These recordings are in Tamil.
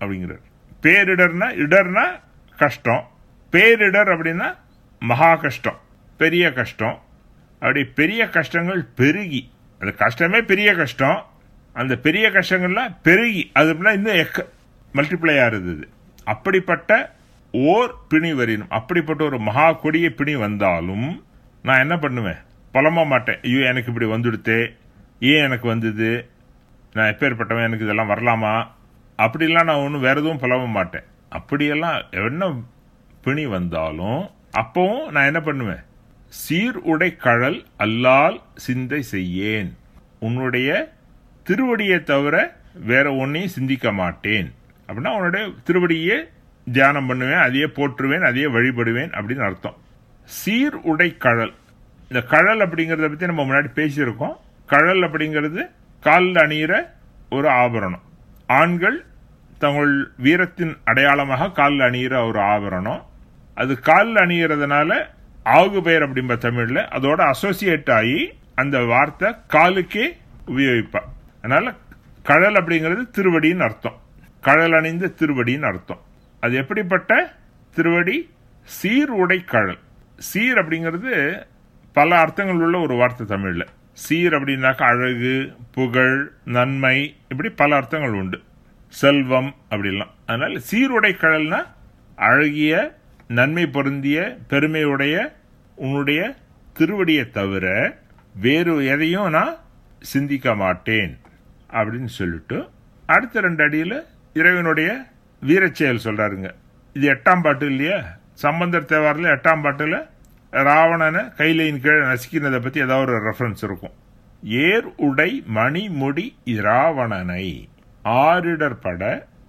அப்படிங்கிறார் பேரிடர்னா இடர்னா கஷ்டம் பேரிடர் அப்படின்னா மகா கஷ்டம் பெரிய கஷ்டம் அப்படி பெரிய கஷ்டங்கள் பெருகி அந்த கஷ்டமே பெரிய கஷ்டம் அந்த பெரிய கஷ்டங்கள்லாம் பெருகி அது அப்படின்னா இன்னும் எக்க மல்டிப்ளை ஆகுது இது. அப்படிப்பட்ட ஓர் பிணி வரினும் அப்படிப்பட்ட ஒரு மகா கொடிய பிணி வந்தாலும் நான் என்ன பண்ணுவேன் புலம்ப மாட்டேன் ஐயோ எனக்கு இப்படி வந்துடுத்தே ஏன் எனக்கு வந்தது நான் எப்பேற்பட்டவன் எனக்கு இதெல்லாம் வரலாமா அப்படிலாம் நான் ஒன்றும் வேற எதுவும் புலம்ப மாட்டேன் அப்படியெல்லாம் என்ன பிணி வந்தாலும் அப்பவும் நான் என்ன பண்ணுவேன் சீர் உடை கழல் அல்லால் சிந்தை செய்யேன் உன்னுடைய திருவடியை தவிர வேற ஒன்னையும் சிந்திக்க மாட்டேன் அப்படின்னா உன்னுடைய திருவடியே தியானம் பண்ணுவேன் அதையே போற்றுவேன் அதையே வழிபடுவேன் அப்படின்னு அர்த்தம் சீர் உடை கழல் இந்த கழல் அப்படிங்கறத பத்தி நம்ம முன்னாடி பேசியிருக்கோம் கழல் அப்படிங்கிறது காலில் அணியிற ஒரு ஆபரணம் ஆண்கள் தங்கள் வீரத்தின் அடையாளமாக காலில் அணியிற ஒரு ஆபரணம் அது காலில் அணியறதுனால ஆகு பெயர் அப்படிம்ப தமிழ்ல அதோட அசோசியேட் ஆகி அந்த வார்த்தை காலுக்கே உபயோகிப்பா அதனால கழல் அப்படிங்கிறது திருவடின்னு அர்த்தம் கழல் அணிந்த திருவடின்னு அர்த்தம் அது எப்படிப்பட்ட திருவடி சீர் உடை கழல் சீர் அப்படிங்கிறது பல அர்த்தங்கள் உள்ள ஒரு வார்த்தை தமிழ்ல சீர் அப்படின்னாக்கா அழகு புகழ் நன்மை இப்படி பல அர்த்தங்கள் உண்டு செல்வம் அப்படிலாம் அதனால சீருடை கழல்னா அழகிய நன்மை பொருந்திய பெருமையுடைய உன்னுடைய திருவடியை தவிர வேறு எதையும் நான் சிந்திக்க மாட்டேன் அப்படின்னு சொல்லிட்டு அடுத்த ரெண்டு அடியில் இறைவனுடைய வீரச்செயல் சொல்றாருங்க இது எட்டாம் பாட்டு இல்லையா சம்பந்தர் தேவாரில் எட்டாம் பாட்டுல ராவணனை கைலையின் கீழே நசுக்கினதை பத்தி ஏதாவது ஒரு ரெஃபரன்ஸ் இருக்கும் ஏர் உடை மணிமுடி இராவணனை ஆரிடற்பட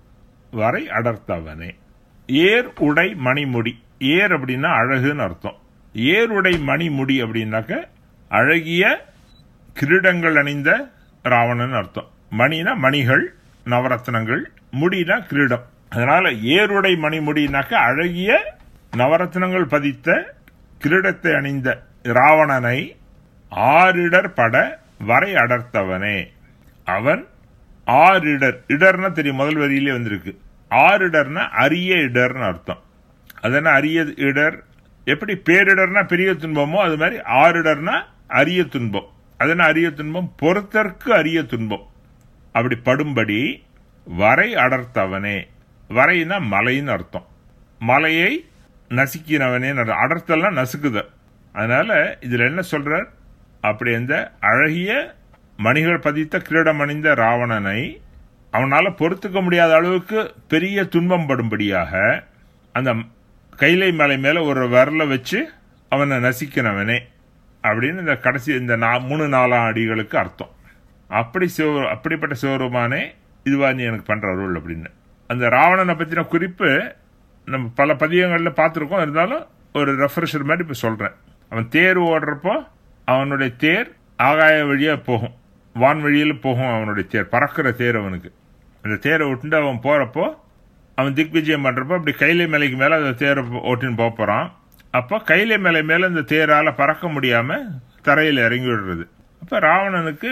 வரை அடர்த்தவனே ஏர் உடை மணிமுடி ஏர் அப்படின்னா அழகுன்னு அர்த்தம் ஏர் உடை மணிமுடி அப்படின்னாக்க அழகிய கிரீடங்கள் அணிந்த ராவணன் அர்த்தம் மணினா மணிகள் நவரத்னங்கள் முடினா கிரீடம் அதனால ஏருடை மணிமுடினாக்க அழகிய நவரத்னங்கள் பதித்த கிரீடத்தை அணிந்த ராவணனை ஆரிடர் பட வரை அடர்த்தவனே அவன் ஆரிடர் இடர்னா தெரியும் முதல் வரியிலே வந்திருக்கு ஆரிடர்னா அரிய இடர்னு அர்த்தம் அதென்ன அரிய இடர் எப்படி பேரிடர்னா பெரிய துன்பமோ அது மாதிரி ஆரிடர்னா அரிய துன்பம் அதென்ன அரிய துன்பம் பொறுத்தற்கு அரிய துன்பம் அப்படி படும்படி வரை அடர்த்தவனே வரைனா மலைன்னு அர்த்தம் மலையை நசுக்கினவனே அடர்த்தல்னா நசுக்குத அதனால இதுல என்ன சொல்றார் அப்படி அந்த அழகிய மணிகள் பதித்த கிரீடம் அணிந்த ராவணனை அவனால பொறுத்துக்க முடியாத அளவுக்கு பெரிய துன்பம் படும்படியாக அந்த கைலை மலை மேல ஒரு விரல வச்சு அவனை நசிக்கினவனே அப்படின்னு இந்த கடைசி இந்த நா- மூணு நாலாம் அடிகளுக்கு அர்த்தம் அப்படி சிவ அப்படிப்பட்ட சிவருமானே இதுவா நீ எனக்கு பண்ற அருள் அப்படின்னு அந்த ராவணனை பத்தின குறிப்பு நம்ம பல பதியங்கள்ல பார்த்துருக்கோம் இருந்தாலும் ஒரு ரெஃப்ரெஷர் மாதிரி இப்ப சொல்றேன் அவன் தேர் ஓடுறப்போ அவனுடைய தேர் ஆகாய வழியா போகும் வான் வழியில போகும் அவனுடைய தேர் பறக்கிற தேர் அவனுக்கு அந்த தேரை விட்டுட்டு அவன் போறப்போ அவன் திக்விஜயம் பண்றப்போ அப்படி கைலை மலைக்கு மேல அந்த தேரை ஓட்டின்னு போக போறான் அப்போ கைலை மலை மேல இந்த தேரால பறக்க முடியாம தரையில் இறங்கி விடுறது அப்ப ராவணனுக்கு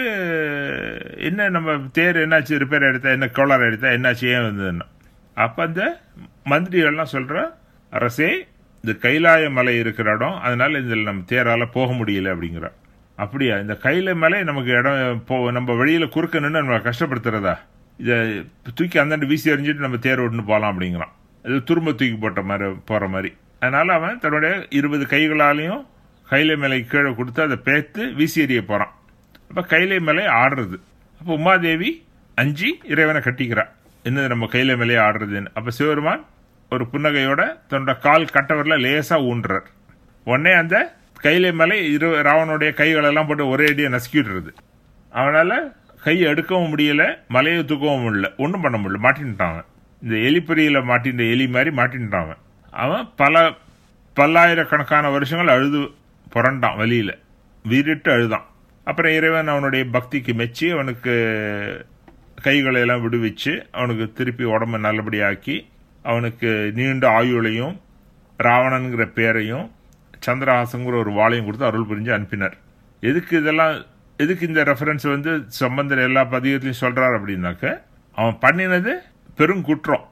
என்ன நம்ம தேர் என்னாச்சு ரிப்பேர் எடுத்தா என்ன கோளாறு எடுத்தா என்னாச்சு ஏன் வந்ததுன்னா அப்ப அந்த மந்திரிகள்லாம் சொல்ற அரசே இந்த கைலாய மலை இருக்கிற இடம் அதனால இதில் நம்ம தேரால போக முடியல அப்படிங்கிற அப்படியா இந்த கையில மலை நமக்கு இடம் போ நம்ம வழியில குறுக்க நின்று நம்ம கஷ்டப்படுத்துறதா இதை தூக்கி அந்தாண்டு வீசி எறிஞ்சிட்டு நம்ம தேர் ஓட்டுன்னு போகலாம் அப்படிங்கிறான் இது துரும்ப தூக்கி போட்ட மாதிரி போற மாதிரி அதனால அவன் தன்னுடைய இருபது கைகளாலையும் கைலை மலை கீழே கொடுத்து அதை பேத்து வீசி எறிய போறான் அப்ப கைலை மலை ஆடுறது அப்ப உமாதேவி அஞ்சி இறைவனை கட்டிக்கிறா என்னது நம்ம கையில மேலே ஆடுறதுன்னு அப்ப சிவருமான் ஒரு புன்னகையோட தன்னோட கால் கட்டவரில் லேசா ஊன்றார் உடனே அந்த கையில மேலே இரு ராவனுடைய கைகள் எல்லாம் போட்டு ஒரே அடியா நசுக்கிடுறது அவனால கையை எடுக்கவும் முடியல மலையை தூக்கவும் முடியல ஒன்றும் பண்ண முடியல மாட்டின்ட்டான் அவன் இந்த எலிப்பொறியில மாட்டின்ற எலி மாதிரி மாட்டின்ட்டான் அவன் அவன் பல பல்லாயிரக்கணக்கான வருஷங்கள் அழுது புரண்டான் வழியில வீறிட்டு அழுதான் அப்புறம் இறைவன் அவனுடைய பக்திக்கு மெச்சி அவனுக்கு கைகளை எல்லாம் விடுவிச்சு அவனுக்கு திருப்பி உடம்ப நல்லபடியாக்கி அவனுக்கு நீண்ட ஆயுளையும் ராவணன்கிற பேரையும் சந்திரஹாசங்கிற ஒரு வாளையும் கொடுத்து அருள் புரிஞ்சு அனுப்பினார் எதுக்கு இதெல்லாம் எதுக்கு இந்த ரெஃபரன்ஸ் வந்து சம்பந்தர் எல்லா பதிகத்திலையும் சொல்றார் அப்படின்னாக்க அவன் பண்ணினது பெரும் குற்றம்